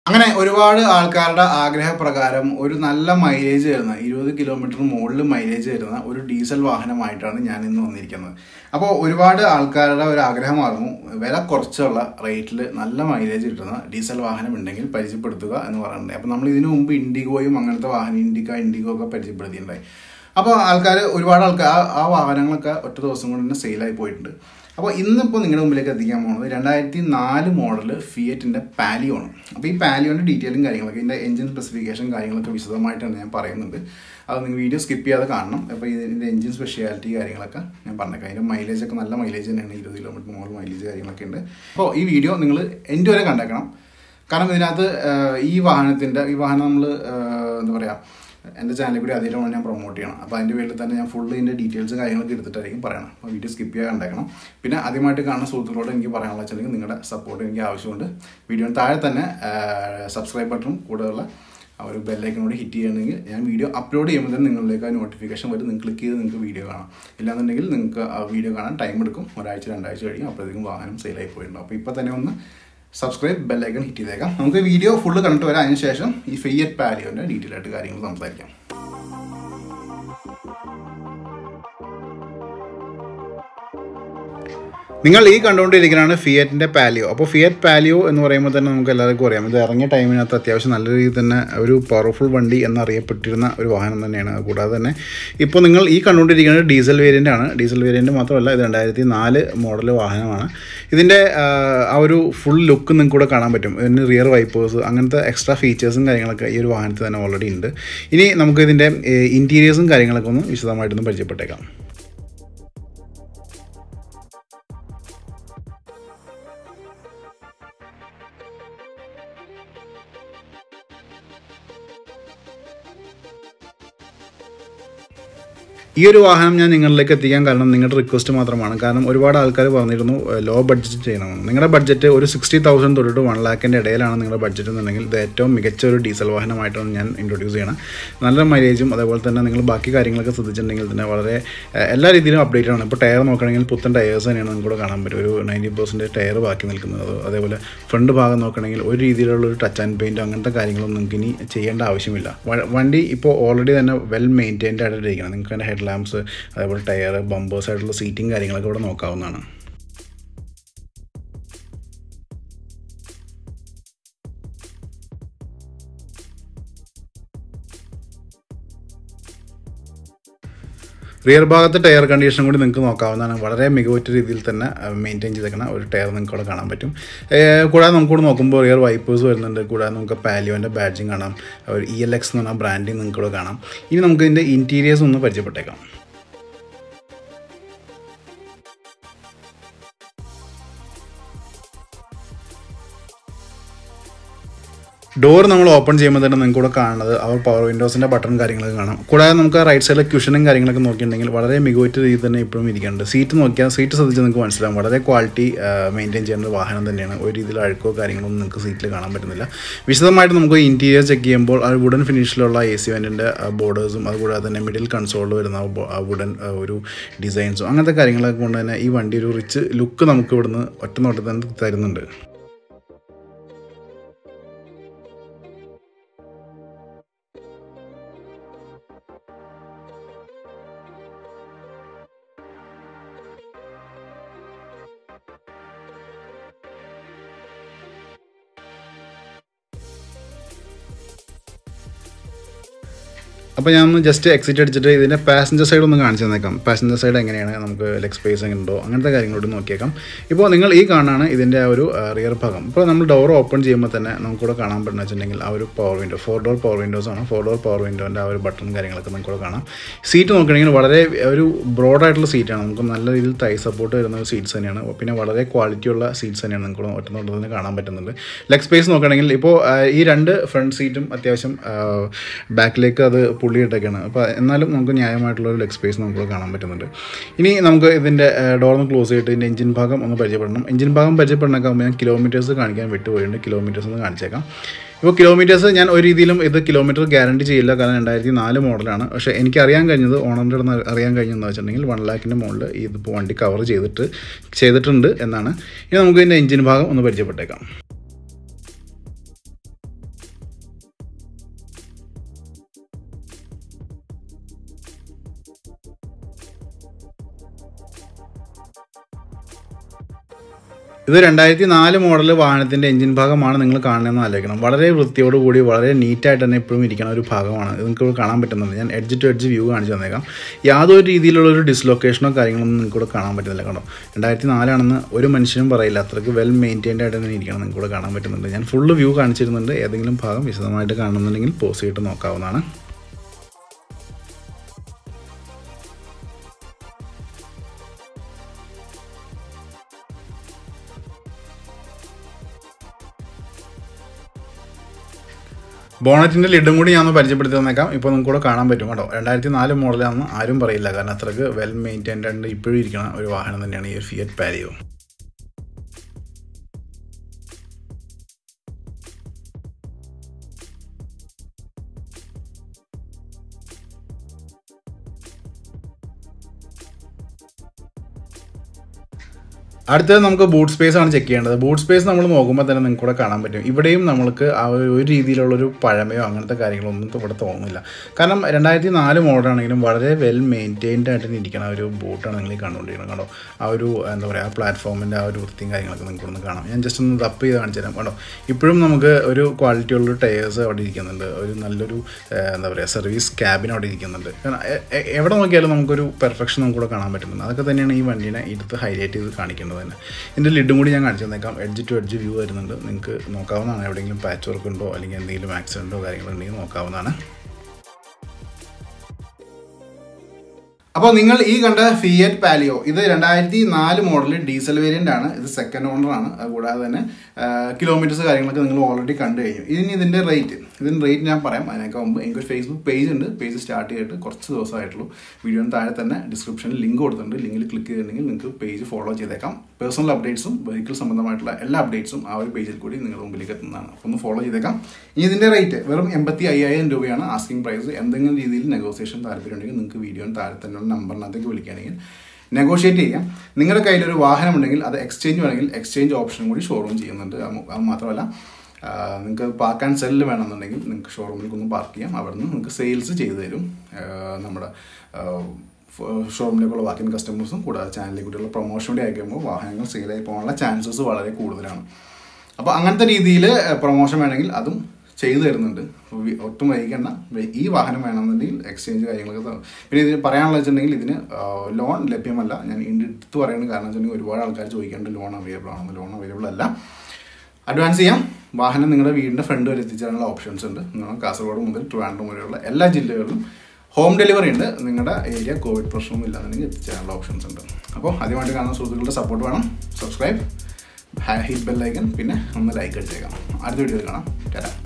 അങ്ങനെ ഒരുപാട് ആൾക്കാരുടെ ആഗ്രഹപ്രകാരം ഒരു നല്ല മൈലേജ് തരുന്ന ഇരുപത് കിലോമീറ്റർ മുകളിൽ മൈലേജ് തരുന്ന ഒരു ഡീസൽ വാഹനമായിട്ടാണ് ഞാൻ ഇന്ന് വന്നിരിക്കുന്നത് അപ്പോൾ ഒരുപാട് ആൾക്കാരുടെ ഒരു ആഗ്രഹമായിരുന്നു വില കുറച്ചുള്ള റേറ്റിൽ നല്ല മൈലേജ് കിട്ടുന്ന ഡീസൽ വാഹനം ഉണ്ടെങ്കിൽ പരിചയപ്പെടുത്തുക എന്ന് പറയുന്നുണ്ട് അപ്പോൾ നമ്മൾ ഇതിനു മുമ്പ് ഇൻഡിഗോയും അങ്ങനത്തെ വാഹനം ഇൻഡിക്ക ഇൻഡിഗോ ഒക്കെ പരിചയപ്പെടുത്തിയിട്ടുണ്ടായി അപ്പോൾ ആൾക്കാർ ഒരുപാട് ആൾക്കാർ ആ ആ വാഹനങ്ങളൊക്കെ ഒറ്റ ദിവസം കൊണ്ട് തന്നെ സെയിലായി പോയിട്ടുണ്ട് അപ്പോൾ ഇന്നിപ്പോൾ നിങ്ങളുടെ മുമ്പിലേക്ക് എത്തിക്കാൻ പോകുന്നത് രണ്ടായിരത്തി നാല് മോഡൽ ഫിയറ്റിൻ്റെ പാലിയോ ആണ് അപ്പോൾ ഈ പാലിയോൻ്റെ ഡീറ്റെയിലും കാര്യങ്ങളൊക്കെ ഇതിൻ്റെ എഞ്ചിൻ സ്പെസിഫിക്കേഷൻ കാര്യങ്ങളൊക്കെ വിശദമായിട്ടാണ് ഞാൻ പറയുന്നത് അത് നിങ്ങൾ വീഡിയോ സ്കിപ്പ് ചെയ്യാതെ കാണണം അപ്പോൾ ഇതിൻ്റെ എഞ്ചിൻ സ്പെഷ്യാലിറ്റി കാര്യങ്ങളൊക്കെ ഞാൻ പറഞ്ഞേക്കാം അതിൻ്റെ മൈലേജ് ഒക്കെ നല്ല മൈലേജ് തന്നെയാണ് ഇരുപത് കിലോമീറ്റർ മുകളിൽ മൈലേജ് കാര്യങ്ങളൊക്കെ ഉണ്ട് അപ്പോൾ ഈ വീഡിയോ നിങ്ങൾ എൻ്റെ വരെ കണ്ടേക്കണം കാരണം ഇതിനകത്ത് ആഹ്, ഈ വാഹനത്തിൻ്റെ ഈ വാഹനം നമ്മൾ എന്താ പറയുക എൻ്റെ ചാനലിൽ കൂടി അതിലാണ് ഞാൻ പ്രൊമോട്ട് ചെയ്യണം അപ്പോൾ അതിൻ്റെ പേരിൽ തന്നെ ഞാൻ ഫുള്ള് ഇതിൻ്റെ ഡീറ്റെയിൽസ് കാര്യങ്ങളൊക്കെ എടുത്തിട്ടായിരിക്കും പറയണം അപ്പോൾ വീഡിയോ സ്കിപ്പ് ചെയ്യാൻ കണ്ടേക്കണം പിന്നെ ആദ്യമായിട്ട് കാണുന്ന സുഹൃത്തുക്കളോട് എനിക്ക് പറയാനുള്ള വെച്ചിട്ടുണ്ടെങ്കിൽ നിങ്ങളുടെ സപ്പോർട്ട് എനിക്ക് ആവശ്യമുണ്ട് വീഡിയോന് താഴെ തന്നെ സബ്സ്ക്രൈബ് ബട്ടണും കൂടുതലുള്ള ആ ഒരു ബെല്ലൈക്കനോട് ഹിറ്റ് ചെയ്യണമെങ്കിൽ ഞാൻ വീഡിയോ അപ്ലോഡ് ചെയ്യുമ്പോൾ തന്നെ നിങ്ങളിലേക്ക് ആ നോട്ടിഫിക്കേഷൻ വരും നിങ്ങൾ ക്ലിക്ക് ചെയ്ത് നിങ്ങൾക്ക് വീഡിയോ കാണാം ഇല്ലാന്നുണ്ടെങ്കിൽ നിങ്ങൾക്ക് ആ വീഡിയോ കാണാൻ ടൈം എടുക്കും ഒരാഴ്ച രണ്ടാഴ്ച കഴിയും അപ്പോഴത്തേക്കും വാഹനം സെയിലായി പോയിട്ടുണ്ടാവും അപ്പോൾ ഇപ്പോൾ തന്നെ ഒന്ന് സബ്സ്ക്രൈബ് ബെല്ലൈക്കൺ ഹിറ്റ് ചെയ്തേക്കാം നമുക്ക് വീഡിയോ ഫുള്ള് കണ്ടിട്ട് വരാം അതിനുശേഷം ഈ ഫെയ്യറ്റ് പാലിയോൻ്റെ ഡീറ്റെയിൽ ആയിട്ട് കാര്യങ്ങൾ സംസാരിക്കാം നിങ്ങൾ ഈ കണ്ടുകൊണ്ടിരിക്കുന്നതാണ് ഫിയറ്റിൻ്റെ പാലിയോ അപ്പോൾ ഫിയറ്റ് പാലിയോ എന്ന് പറയുമ്പോൾ തന്നെ നമുക്ക് എല്ലാവർക്കും അറിയാം ഇത് ഇറങ്ങിയ ടൈമിനകത്ത് അത്യാവശ്യം നല്ല രീതിയിൽ തന്നെ ഒരു പവർഫുൾ വണ്ടി എന്നറിയപ്പെട്ടിരുന്ന ഒരു വാഹനം തന്നെയാണ് കൂടാതെ തന്നെ ഇപ്പോൾ നിങ്ങൾ ഈ കണ്ടുകൊണ്ടിരിക്കുന്നത് ഡീസൽ വേരിയൻ്റ് ആണ് ഡീസൽ വേരിയൻ്റ് മാത്രമല്ല ഇത് രണ്ടായിരത്തി നാല് മോഡൽ വാഹനമാണ് ഇതിൻ്റെ ആ, ആ ഒരു ഫുൾ ലുക്ക് നിങ്ങൾക്ക് കൂടെ കാണാൻ പറ്റും ഇതിന് റിയർ വൈപ്പേഴ്സ് അങ്ങനത്തെ എക്സ്ട്രാ ഫീച്ചേഴ്സും കാര്യങ്ങളൊക്കെ ഈ ഒരു വാഹനത്തിൽ തന്നെ ഓൾറെഡി ഉണ്ട് ഇനി നമുക്ക് ഇതിൻ്റെ ഇൻറ്റീരിയേഴ്സും കാര്യങ്ങളൊക്കെ ഒന്ന് വിശദമായിട്ടൊന്ന് പരിചയപ്പെട്ടേക്കാം ഈ ഒരു വാഹനം ഞാൻ നിങ്ങളിലേക്ക് എത്തിക്കാൻ കാരണം നിങ്ങളുടെ റിക്വസ്റ്റ് മാത്രമാണ് കാരണം ഒരുപാട് ആൾക്കാർ പറഞ്ഞിരുന്നു ലോ ബഡ്ജറ്റ് ചെയ്യണമെന്ന് നിങ്ങളുടെ ബഡ്ജറ്റ് ഒരു സിക്സ്റ്റി തൗസൻഡ് തൊട്ടിട്ട് വൺ ലാക്കിൻ്റെ ഇടയിലാണ് നിങ്ങളുടെ ബഡ്ജറ്റ് എന്നുണ്ടെങ്കിൽ ഇത് ഏറ്റവും മികച്ച ഒരു ഡീസൽ വാഹനമായിട്ടാണ് ഞാൻ ഇൻട്രൊഡ്യൂസ് ചെയ്യണം നല്ല മൈലേജും അതേപോലെ തന്നെ നിങ്ങൾ ബാക്കി കാര്യങ്ങളൊക്കെ ശ്രദ്ധിച്ചിട്ടുണ്ടെങ്കിൽ തന്നെ വളരെ ഏഹ്, എല്ലാ രീതിയിലും അപ്ഡേറ്റ് ആണ് ഇപ്പോൾ ടയർ നോക്കുകയാണെങ്കിൽ പുത്തൻ ടയേഴ്സ് തന്നെയാണ് നിങ്ങൾക്ക് ഇവിടെ കാണാൻ പറ്റും ഒരു നയൻറ്റി പെർസെൻറ്റ് ടയർ ബാക്കി നിൽക്കുന്നത് അതേപോലെ ഫ്രണ്ട് ഭാഗം നോക്കുകയാണെങ്കിൽ ഒരു രീതിയിലുള്ള ഒരു ടച്ച് ആൻഡ് പെയിൻറ്റ് അങ്ങനത്തെ കാര്യങ്ങളൊന്നും നിങ്ങൾക്ക് ഇനി ചെയ്യേണ്ട ആവശ്യമില്ല വ- വണ്ടി ഇപ്പോൾ ഓൾറെഡി തന്നെ വെൽ മെയിൻറ്റൈൻഡ് ആയിട്ട് ഇരിക്കണം നിങ്ങൾക്ക് അതിൻ്റെ ഹെഡ് ലാമ്പ്സ് അതേപോലെ ടയർ ബമ്പേഴ്സ് ആയിട്ടുള്ള സീറ്റിംഗ് കാര്യങ്ങളൊക്കെ ഇവിടെ നോക്കാവുന്നതാണ് റിയർ ഭാഗത്തെ ടയർ കണ്ടീഷൻ കൂടി നിങ്ങൾക്ക് നോക്കാവുന്നതാണ് വളരെ മികവുറ്റ രീതിയിൽ തന്നെ മെയിൻറ്റെയിൻ ചെയ്തേക്കുന്ന ഒരു ടയർ നിങ്ങൾക്ക് ഇവിടെ കാണാൻ പറ്റും ഏഹ് കൂടാതെ നമുക്കിവിടെ നോക്കുമ്പോൾ റിയർ വൈപ്പേഴ്സ് വരുന്നുണ്ട് കൂടാതെ നമുക്ക് പാലിയോൻ്റെ ബാഡ്ജിങ് കാണാം ഒരു ഇ എൽ എക്സ് എന്ന് പറഞ്ഞ ബ്രാൻഡിങ് നിങ്ങൾക്ക് ഇവിടെ കാണാം ഇനി നമുക്ക് ഇതിൻ്റെ ഇൻറ്റീരിയേഴ്സ് ഒന്ന് പരിചയപ്പെട്ടേക്കാം ഡോർ നമ്മൾ ഓപ്പൺ ചെയ്യുമ്പോൾ തന്നെ നിങ്ങൾക്ക് ഇവിടെ കാണുന്നത് അവർ പവർ വിൻഡോസിൻ്റെ ബട്ടൺ കാര്യങ്ങളൊക്കെ കാണാം കൂടാതെ നമുക്ക് റൈറ്റ് സൈഡിലെ ക്യൂഷനും കാര്യങ്ങളൊക്കെ നോക്കിയിട്ടുണ്ടെങ്കിൽ വളരെ മികവുറ്റ രീതിയിൽ തന്നെ ഇപ്പോഴും ഇരിക്കുന്നുണ്ട് സീറ്റ് നോക്കിയാൽ സീറ്റ് ശ്രദ്ധിച്ചാൽ നിങ്ങൾക്ക് മനസ്സിലാവും വളരെ ക്വാളിറ്റി മെയിൻറ്റെയിൻ ചെയ്യുന്ന ഒരു വാഹനം തന്നെയാണ് ഒരു രീതിയിൽ അഴുക്കോ കാര്യങ്ങളൊന്നും നിങ്ങൾക്ക് സീറ്റിൽ കാണാൻ പറ്റുന്നില്ല വിശദമായിട്ട് നമുക്ക് ഇൻറ്റീരിയർ ചെക്ക് ചെയ്യുമ്പോൾ ആ വുഡൻ ഫിനിഷിലുള്ള എ സി വെൻറ്റിൻ്റെ ബോർഡേഴ്സും അതുകൂടാതെ തന്നെ മിഡിൽ കൺസോളിൽ വരുന്ന വുഡൻ ഒരു ഡിസൈൻസും അങ്ങനത്തെ കാര്യങ്ങളൊക്കെ കൊണ്ട് തന്നെ ഈ വണ്ടി ഒരു റിച്ച് ലുക്ക് നമുക്ക് ഇവിടുന്ന് ഒറ്റ നോട്ടത്തിൽ തന്നെ തരുന്നുണ്ട് അപ്പോൾ ഞാൻ ഒന്ന് ജസ്റ്റ് എക്സിറ്റ് അടിച്ചിട്ട് ഇതിൻ്റെ പാസഞ്ചർ സൈഡ് ഒന്ന് കാണിച്ചു തന്നേക്കാം പാസഞ്ചർ സൈഡ് എങ്ങനെയാണ് നമുക്ക് ലെഗ് സ്പേസ് എങ്ങനെ ഉണ്ടോ അങ്ങനത്തെ കാര്യങ്ങളോട് നോക്കിയേക്കാം ഇപ്പോൾ നിങ്ങൾ ഈ കാണാണ് ഇതിൻ്റെ ആ ഒരു റിയർ ഭാഗം ഇപ്പോൾ നമ്മൾ ഡോർ ഓപ്പൺ ചെയ്യുമ്പോൾ തന്നെ നമുക്കിവിടെ കാണാൻ പറ്റുന്ന വെച്ചിട്ടുണ്ടെങ്കിൽ ആ ഒരു power window four door power windows ആണ് ഫോർ ഡോർ പവർ വിൻഡോൻ്റെ ആ ഒരു ബട്ടൺ കാര്യങ്ങളൊക്കെ നമുക്കിവിടെ കാണാം സീറ്റ് നോക്കുകയാണെങ്കിൽ വളരെ ഒരു ബ്രോഡായിട്ടുള്ള സീറ്റാണ് നമുക്ക് നല്ല രീതിയിൽ തൈ സപ്പോർട്ട് വരുന്ന ഒരു സീറ്റ്സ് തന്നെയാണ് പിന്നെ വളരെ ക്വാളിറ്റിയുള്ള സീറ്റ്സ് തന്നെയാണ് നിങ്ങൾക്ക് ഒറ്റ നോട്ടത്തിൽ തന്നെ കാണാൻ പറ്റുന്നുണ്ട് ലെഗ് സ്പേസ് നോക്കുകയാണെങ്കിൽ ഇപ്പോൾ ആ, ഈ രണ്ട് ഫ്രണ്ട് സീറ്റും അത്യാവശ്യം ബാക്കിലേക്ക് അത് പുള്ളി ഇട്ടൊക്കെയാണ് അപ്പോൾ എന്നാലും നമുക്ക് ന്യായമായിട്ടുള്ള ഒരു ലെഗ് സ്പേസ് നമുക്ക് കാണാൻ പറ്റുന്നുണ്ട് ഇനി നമുക്ക് ഇതിൻ്റെ ഡോർ ഒന്ന് ക്ലോസ് ചെയ്തിട്ട് ഇതിൻ്റെ എഞ്ചിൻ ഭാഗം ഒന്ന് പരിചയപ്പെടണം എഞ്ചിൻ ഭാഗം പരിചയപ്പെടണമൊക്കെ ആകുമ്പോൾ ഞാൻ കിലോമീറ്റേഴ്സ് കാണിക്കാൻ വിട്ടുപോയിട്ടുണ്ട് കിലോമീറ്റേഴ്സ് ഒന്ന് കാണിച്ചേക്കാം ഇപ്പോൾ കിലോമീറ്റേഴ്സ് ഞാൻ ഒരു രീതിയിലും ഇത് കിലോമീറ്റർ ഗ്യാരണ്ടി ചെയ്യില്ല കാരണം രണ്ടായിരത്തി നാല് മോഡലാണ് പക്ഷേ എനിക്ക് അറിയാൻ കഴിഞ്ഞത് ഓണറിൻ്റെ അടുത്ത് അറിയാൻ കഴിഞ്ഞതെന്ന് വെച്ചിട്ടുണ്ടെങ്കിൽ വൺ ലാക്കിൻ്റെ മുകളിൽ ഇതിപ്പോൾ വണ്ടി കവർ ചെയ്തിട്ട് ചെയ്തിട്ടുണ്ട് എന്നാണ് ഇനി നമുക്ക് ഇതിൻ്റെ എഞ്ചിൻ ഭാഗം ഒന്ന് പരിചയപ്പെട്ടേക്കാം ഇത് രണ്ടായിരത്തി നാല് മോഡൽ വാഹനത്തിൻ്റെ എഞ്ചിൻ ഭാഗമാണ് നിങ്ങൾ കാണുന്നതെന്ന് ആലോചിക്കണം വളരെ വൃത്തിയോടുകൂടി വളരെ നീറ്റായിട്ട് തന്നെ എപ്പോഴും ഇരിക്കുന്ന ഒരു ഭാഗമാണ് ഇത് നിങ്ങൾക്ക് ഇവിടെ കാണാൻ പറ്റുന്നുണ്ട് ഞാൻ എഡ്ജ് ടു എഡ്ജ് വ്യൂ കാണിച്ചു തന്നേക്കാം യാതൊരു രീതിയിലുള്ള ഒരു ഡിസ്ലൊക്കേഷനോ കാര്യങ്ങളൊന്നും നിങ്ങൾക്ക് ഇവിടെ കാണാൻ പറ്റുന്നില്ല കണ്ടോ രണ്ടായിരത്തി നാലാണെന്ന് ഒരു മനുഷ്യനും പറയില്ല അത്രയ്ക്ക് വെൽ മെയിൻറ്റൈൻഡ് ആയിട്ട് തന്നെ ഇരിക്കണം നിങ്ങൾക്ക് ഇവിടെ കാണാൻ പറ്റുന്നുണ്ട് ഞാൻ ഫുള്ള് വ്യൂ കാണിച്ചിരുന്നുണ്ട് ഏതെങ്കിലും ഭാഗം വിശദമായിട്ട് കാണുന്നുണ്ടെങ്കിൽ പോസ് ചെയ്തിട്ട് നോക്കാവുന്നതാണ് ബോണറ്റിൻ്റെ ലിഡും കൂടി ഞാൻ ഒന്ന് പരിചയപ്പെടുത്തി തന്നേക്കാം ഇപ്പോൾ നിങ്ങൾക്ക് കൂടെ കാണാൻ പറ്റും കേട്ടോ രണ്ടായിരത്തി നാല് മോഡലാണെന്ന് ആരും പറയില്ല കാരണം അത്രയ്ക്ക് വെൽ മെയിൻറ്റൈൻഡ് ആയിട്ട് ഇപ്പോഴും ഇരിക്കുന്ന ഒരു വാഹനം തന്നെയാണ് ഈ ഫിയറ്റ് പാരിയോ അടുത്തത് നമുക്ക് ബൂട്ട് സ്പേസ് ആണ് ചെക്ക് ചെയ്യേണ്ടത് ബൂട്ട് സ്പേസ് നമ്മൾ നോക്കുമ്പോൾ തന്നെ നിങ്ങൾക്ക് കൂടെ കാണാൻ പറ്റും ഇവിടെയും നമ്മൾക്ക് ആ ഒരു ഒരു രീതിയിലുള്ളൊരു പഴമയോ അങ്ങനത്തെ കാര്യങ്ങളൊന്നും ഇവിടെ തോന്നുന്നില്ല കാരണം രണ്ടായിരത്തി നാല് മോഡലാണെങ്കിലും വളരെ വെൽ മെയിൻറ്റൈൻഡ് ആയിട്ട് ഇരിക്കുന്ന ഒരു ബോട്ടാണ് നിങ്ങൾ ഈ കണ്ടുകൊണ്ടിരിക്കുന്നത് കണ്ടോ ആ ഒരു എന്താ പറയുക ആ പ്ലാറ്റ്ഫോമിൻ്റെ ആ ഒരു വൃത്തിയും കാര്യങ്ങളൊക്കെ നിങ്ങൾക്ക് ഒന്ന് കാണാം ഞാൻ ജസ്റ്റ് ഒന്ന് തപ്പ് ചെയ്ത് കാണിച്ചു തരാം കണ്ടോ ഇപ്പോഴും നമുക്ക് ഒരു ക്വാളിറ്റി ഉള്ള ടയേഴ്സ് അവിടെ ഇരിക്കുന്നുണ്ട് ഒരു നല്ലൊരു എന്താ പറയുക സർവീസ് ക്യാബിൻ അവിടെ ഇരിക്കുന്നുണ്ട് കാരണം എവിടെ നോക്കിയാലും നമുക്കൊരു പെർഫെക്ഷൻ നമുക്കിവിടെ കാണാൻ പറ്റുന്നുണ്ട് അതൊക്കെ തന്നെയാണ് ഈ വണ്ടീനെ എടുത്ത് ഹൈലൈറ്റ് ചെയ്ത് കാണിക്കേണ്ടത് തന്നെ ഇതിൻ്റെ ലിഡും കൂടി ഞാൻ കാണിച്ചു തന്നേക്കാം എഡ്ജ് ടു എഡ്ജ് വ്യൂ വരുന്നുണ്ട് നിങ്ങൾക്ക് നോക്കാവുന്നതാണ് എവിടെയെങ്കിലും പാച്ച് വർക്ക് ഉണ്ടോ അല്ലെങ്കിൽ എന്തെങ്കിലും ആക്സിഡൻറ്റോ കാര്യങ്ങളുണ്ടെങ്കിൽ നോക്കാവുന്നതാണ് അപ്പോൾ നിങ്ങൾ ഈ കണ്ട ഫിയറ്റ് പാലിയോ ഇത് രണ്ടായിരത്തി നാല് മോഡൽ ഡീസൽ വേരിയൻ്റ് ആണ് ഇത് സെക്കൻഡ് ഓണർ ആണ് അതുകൂടാതെ തന്നെ കിലോമീറ്റേഴ്സ് കാര്യങ്ങളൊക്കെ നിങ്ങൾ ഓൾറെഡി കണ്ടു കഴിഞ്ഞു ഇതിന് ഇതിൻ്റെ റേറ്റ് ഇതിൻ്റെ റേറ്റ് ഞാൻ പറയാം അതിനൊക്കെ മുമ്പ് എനിക്കൊരു ഫേസ്ബുക്ക് പേജ് ഉണ്ട് പേജ് സ്റ്റാർട്ട് ചെയ്തിട്ട് കുറച്ച് ദിവസമായിട്ടുള്ളൂ വീഡിയോന് താഴെ തന്നെ ഡിസ്ക്രിപ്ഷനിൽ ലിങ്ക് കൊടുത്തിട്ടുണ്ട് ലിങ്കിൽ ക്ലിക്ക് ചെയ്തിട്ടുണ്ടെങ്കിൽ നിങ്ങൾക്ക് പേജ് ഫോളോ ചെയ്തേക്കാം പേഴ്സണൽ അപ്ഡേറ്റ്സും വെഹിക്കിൾ സംബന്ധമായിട്ടുള്ള എല്ലാ അപ്ഡേറ്റ്സും ആ ഒരു പേജിൽ കൂടി നിങ്ങളുടെ മുമ്പിലേക്ക് എത്തുന്നതാണ് അപ്പോൾ ഒന്ന് ഫോളോ ചെയ്തേക്കാം ഇനി ഇതിൻ്റെ റേറ്റ് വെറും എൺപത്തി അയ്യായിരം രൂപയാണ് ആസ്കിംഗ് പ്രൈസ് എന്തെങ്കിലും രീതിയിൽ നെഗോസിയേഷൻ താല്പര്യം ഉണ്ടെങ്കിൽ നിങ്ങൾക്ക് വീഡിയോന് താഴെ തന്നെ നമ്പറിനകത്തേക്ക് വിളിക്കുകയാണെങ്കിൽ നെഗോഷിയേറ്റ് ചെയ്യാം നിങ്ങളുടെ കയ്യിൽ ഒരു വാഹനം ഉണ്ടെങ്കിൽ അത് എക്സ്ചേഞ്ച് വേണമെങ്കിൽ എക്സ്ചേഞ്ച് ഓപ്ഷനും കൂടി ഷോറൂം ചെയ്യുന്നുണ്ട് അത് മാത്രമല്ല നിങ്ങൾക്ക് പാർക്ക് ആൻഡ് സെല്ല് വേണമെന്നുണ്ടെങ്കിൽ നിങ്ങൾക്ക് ഷോറൂമിൽ ഒന്ന് പാർക്ക് ചെയ്യാം അവിടെ നിന്ന് നിങ്ങൾക്ക് സെയിൽസ് ചെയ്തു തരും നമ്മുടെ ഷോറൂമിലേക്കുള്ള വാക്കിൻ കസ്റ്റമേഴ്സും കൂടാതെ ചാനലിലേക്ക് കൂടിയുള്ള പ്രൊമോഷൻ കൂടി അയക്കുമ്പോൾ വാഹനങ്ങൾ സെയിലായി പോകാനുള്ള ചാൻസസ് വളരെ കൂടുതലാണ് അപ്പോൾ അങ്ങനത്തെ രീതിയിൽ പ്രൊമോഷൻ വേണമെങ്കിൽ അതും ചെയ്തു തരുന്നുണ്ട് ഒട്ടും വൈകിക്കേണ്ട ഈ വാഹനം വേണമെന്നുണ്ടെങ്കിൽ എക്സ്ചേഞ്ച് കാര്യങ്ങളൊക്കെ പിന്നെ ഇതിന് പറയാനുള്ള വെച്ചിട്ടുണ്ടെങ്കിൽ ഇതിന് ലോൺ ലഭ്യമല്ല ഞാൻ എടുത്ത് പറയുന്നത് കാരണം വെച്ചിട്ടുണ്ടെങ്കിൽ ഒരുപാട് ആൾക്കാർ ചോദിക്കേണ്ട ലോൺ അവൈലബിൾ ആണെന്ന് ലോൺ അവൈലബിൾ അല്ല അഡ്വാൻസ് ചെയ്യാം വാഹനം നിങ്ങളുടെ വീടിൻ്റെ ഫ്രണ്ട് വരെ എത്തിച്ചേരാനുള്ള ഓപ്ഷൻസ് ഉണ്ട് കാസർഗോഡ് മുതൽ ട്രിവാൻഡ്രം വരെയുള്ള എല്ലാ ജില്ലകളിലും ഹോം ഡെലിവറി ഉണ്ട് നിങ്ങളുടെ ഏരിയ കോവിഡ് പ്രശ്നമൊന്നും ഇല്ലാന്നുണ്ടെങ്കിൽ എത്തിച്ചേരാനുള്ള ഓപ്ഷൻസ് ഉണ്ട് അപ്പോൾ ആദ്യമായിട്ട് കാണുന്ന സുഹൃത്തുക്കളുടെ സപ്പോർട്ട് വേണം സബ്സ്ക്രൈബ് ഹിറ്റ് ബെല്ലൈക്കൻ പിന്നെ ഒന്ന് ലൈക്ക് അടിച്ചേക്കാം അടുത്ത വീഡിയോയിൽ കാണാം തരാം